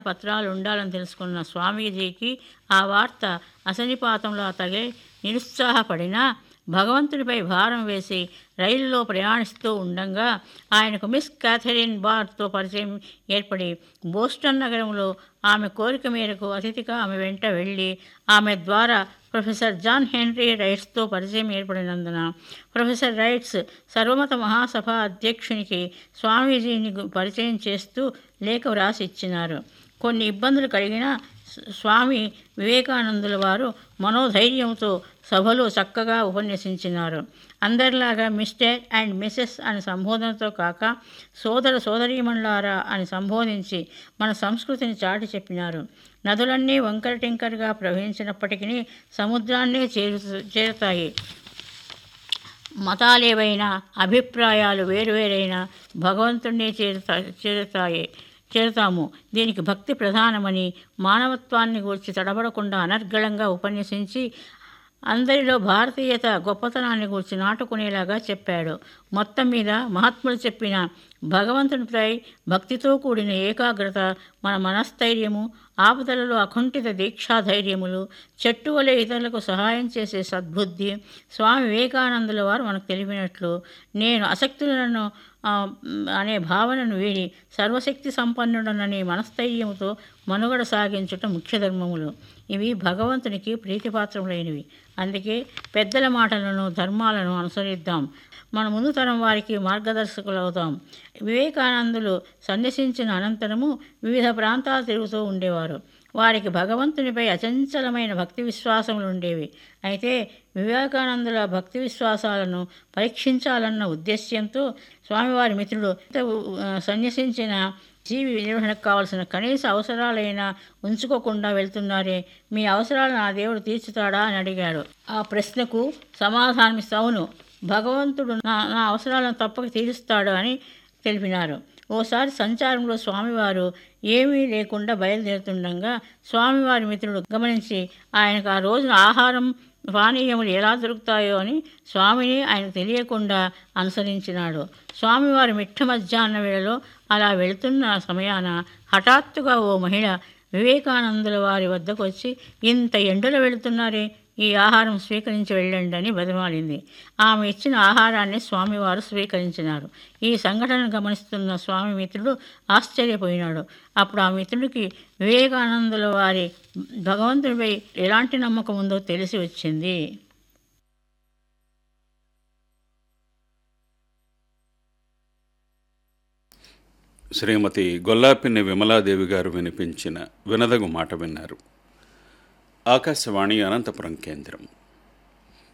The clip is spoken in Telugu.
పత్రాలు ఉండాలని తెలుసుకున్న స్వామీజీకి ఆ వార్త అసనిపాతంలో తగిలి నిరుత్సాహపడినా భగవంతుడిపై భారం వేసి రైలులో ప్రయాణిస్తూ ఉండంగా ఆయనకు మిస్ క్యాథరిన్ బార్తో పరిచయం ఏర్పడి బోస్టన్ నగరంలో ఆమె కోరిక మేరకు అతిథిగా ఆమె వెంట వెళ్ళి ఆమె ద్వారా ప్రొఫెసర్ జాన్ హెన్రీ రైట్స్తో పరిచయం ఏర్పడినందున ప్రొఫెసర్ రైట్స్ సర్వమత మహాసభ అధ్యక్షునికి స్వామీజీని గు- పరిచయం చేస్తూ లేఖ వ్రాసి ఇచ్చినారు కొన్ని ఇబ్బందులు కలిగిన స్వామి వివేకానందుల వారు మనోధైర్యంతో సభలో చక్కగా ఉపన్యసించినారు అందరిలాగా మిస్టర్ అండ్ మిసెస్ అని సంబోధనతో కాక సోదర సోదరీమణులారా అని సంబోధించి మన సంస్కృతిని చాటి చెప్పినారు నదులన్నీ వంకర టింకరగా ప్రవహించినప్పటికీ సముద్రాన్నే చేరు చేరుతాయి మతాలేవైనా అభిప్రాయాలు వేరువేరైనా భగవంతుణ్ణి చేరుతా చేరుతాయి చేరుతాము దీనికి భక్తి ప్రధానమని మానవత్వాన్ని గూర్చి తడబడకుండా అనర్గళంగా ఉపన్యసించి అందరిలో భారతీయత గొప్పతనాన్ని గురించి నాటుకునేలాగా చెప్పాడు మొత్తం మీద మహాత్ములు చెప్పిన భగవంతునిపై భక్తితో కూడిన ఏకాగ్రత మన మనస్థైర్యము ఆపదలలో అకుంఠిత దీక్షాధైర్యములు చెట్టు వలె ఇతరులకు సహాయం చేసే సద్బుద్ధి స్వామి వివేకానందుల వారు మనకు తెలిపినట్లు నేను అసక్తులను ఆ, అనే భావనను వీడి సర్వశక్తి సంపన్నుడననే మనస్థైర్యముతో మనుగడ సాగించుట ముఖ్య ధర్మములు ఇవి భగవంతునికి ప్రీతిపాత్రములైనవి అందుకే పెద్దల మాటలను ధర్మాలను అనుసరిద్దాం మన ముందు తరం వారికి మార్గదర్శకులవుతాం వివేకానందులు సన్యసించిన అనంతరము వివిధ ప్రాంతాలు తిరుగుతూ ఉండేవారు వారికి భగవంతునిపై అచంచలమైన భక్తి విశ్వాసములు ఉండేవి అయితే వివేకానందుల భక్తి విశ్వాసాలను పరీక్షించాలన్న ఉద్దేశ్యంతో స్వామివారి మిత్రుడు ఆ, సన్యసించిన జీవి నిర్వహణకు కావలసిన కనీస అవసరాలైనా ఉంచుకోకుండా వెళ్తున్నారే మీ అవసరాలు నా దేవుడు తీర్చుతాడా అని అడిగాడు ఆ ప్రశ్నకు సమాధానమిస్తా అవును భగవంతుడు నా నా అవసరాలను తప్పక తీరుస్తాడు అని తెలిపినారు ఓసారి సంచారంలో స్వామివారు ఏమీ లేకుండా బయలుదేరుతుండగా స్వామివారి మిత్రుడు గమనించి ఆయనకు ఆ రోజున ఆహారం పానీయములు ఎలా దొరుకుతాయో అని స్వామిని ఆయనకు తెలియకుండా అనుసరించినాడు స్వామివారి మిట్ట మధ్యాహ్న వేళలో అలా వెళుతున్న సమయాన హఠాత్తుగా ఓ మహిళ వివేకానందుల వారి వద్దకు వచ్చి ఇంత ఎండలో వెళుతున్నారే ఈ ఆహారం స్వీకరించి వెళ్ళండి అని బతిమాలింది ఆమె ఇచ్చిన ఆహారాన్ని స్వామివారు స్వీకరించినారు ఈ సంఘటన గమనిస్తున్న స్వామి మిత్రుడు ఆశ్చర్యపోయినాడు అప్పుడు ఆ మిత్రుడికి వివేకానందుల వారి భగవంతుడిపై ఎలాంటి నమ్మకం ఉందో తెలిసి వచ్చింది శ్రీమతి గొల్లాపిన్ని విమలాదేవి గారు వినిపించిన వినదగు మాట విన్నారు ఆకాశవాణి అనంతపురం కేంద్రం